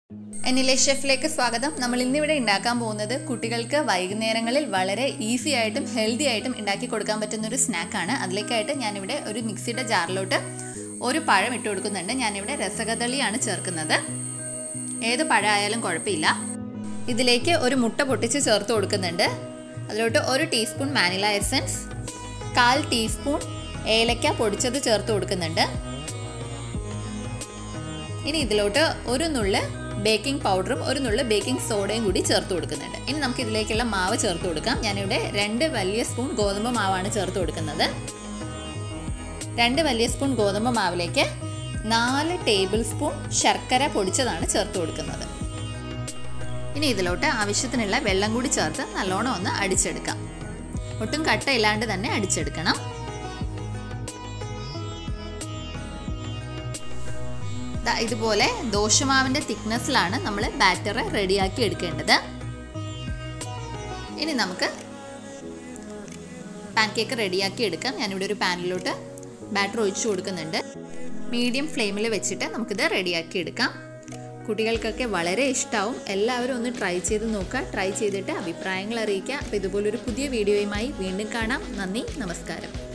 എന്നിലെ ഷെഫിലേക്ക് സ്വാഗതം നമ്മൾ ഇന്നിവിടെ ഉണ്ടാക്കാൻ പോകുന്നത് കുട്ടികൾക്ക് വൈകുന്നേരങ്ങളിൽ വളരെ ഈസി ആയിട്ടും ഹെൽത്തി ആയിട്ടും ഉണ്ടാക്കി കൊടുക്കാൻ പറ്റുന്ന ഒരു സ്നാക്കാണ് അതിലേക്കായിട്ട് ഞാനിവിടെ ഒരു മിക്സിയുടെ ജാറിലോട്ട് ഒരു പഴം ഇട്ട് കൊടുക്കുന്നുണ്ട് ഞാനിവിടെ രസകദളിയാണ് ചേർക്കുന്നത് ഏത് പഴമായാലും കുഴപ്പമില്ല ഇതിലേക്ക് ഒരു മുട്ട പൊട്ടിച്ച് ചേർത്ത് കൊടുക്കുന്നുണ്ട് അതിലോട്ട് ഒരു ടീസ്പൂൺ മാനില എസൻസ് കാൽ ടീസ്പൂൺ ഏലക്ക പൊടിച്ചത് ചേർത്ത് കൊടുക്കുന്നുണ്ട് ഇനി ഇതിലോട്ട് ഒരു നുള്ള് ബേക്കിംഗ് പൗഡറും ഒരു നുള്ള് ബേക്കിംഗ് സോഡയും കൂടി ചേർത്ത് കൊടുക്കുന്നുണ്ട് ഇനി നമുക്ക് ഇതിലേക്കുള്ള മാവ് ചേർത്ത് കൊടുക്കാം ഞാനിവിടെ രണ്ട് വലിയ സ്പൂൺ ഗോതമ്പ് മാവാണ് ചേർത്ത് കൊടുക്കുന്നത് രണ്ട് വലിയ സ്പൂൺ ഗോതമ്പ് മാവിലേക്ക് നാല് ടേബിൾ സ്പൂൺ ശർക്കര പൊടിച്ചതാണ് ചേർത്ത് കൊടുക്കുന്നത് ഇനി ഇതിലോട്ട് ആവശ്യത്തിനുള്ള വെള്ളം കൂടി ചേർത്ത് നല്ലോണം ഒന്ന് അടിച്ചെടുക്കാം ഒട്ടും കട്ടയില്ലാണ്ട് തന്നെ അടിച്ചെടുക്കണം ഇതുപോലെ ദോശമാവിൻ്റെ തിക്നെസ്സിലാണ് നമ്മൾ ബാറ്റർ റെഡിയാക്കി എടുക്കേണ്ടത് ഇനി നമുക്ക് പാൻ കേക്ക് റെഡിയാക്കി എടുക്കാം ഞാനിവിടെ ഒരു പാനിലോട്ട് ബാറ്റർ ഒഴിച്ചു കൊടുക്കുന്നുണ്ട് മീഡിയം ഫ്ലെയിമിൽ വെച്ചിട്ട് നമുക്കിത് റെഡിയാക്കി എടുക്കാം കുട്ടികൾക്കൊക്കെ വളരെ ഇഷ്ടമാവും എല്ലാവരും ഒന്ന് ട്രൈ ചെയ്ത് നോക്കുക ട്രൈ ചെയ്തിട്ട് അഭിപ്രായങ്ങൾ അറിയിക്കുക അപ്പോൾ ഇതുപോലൊരു പുതിയ വീഡിയോയുമായി വീണ്ടും കാണാം നന്ദി നമസ്കാരം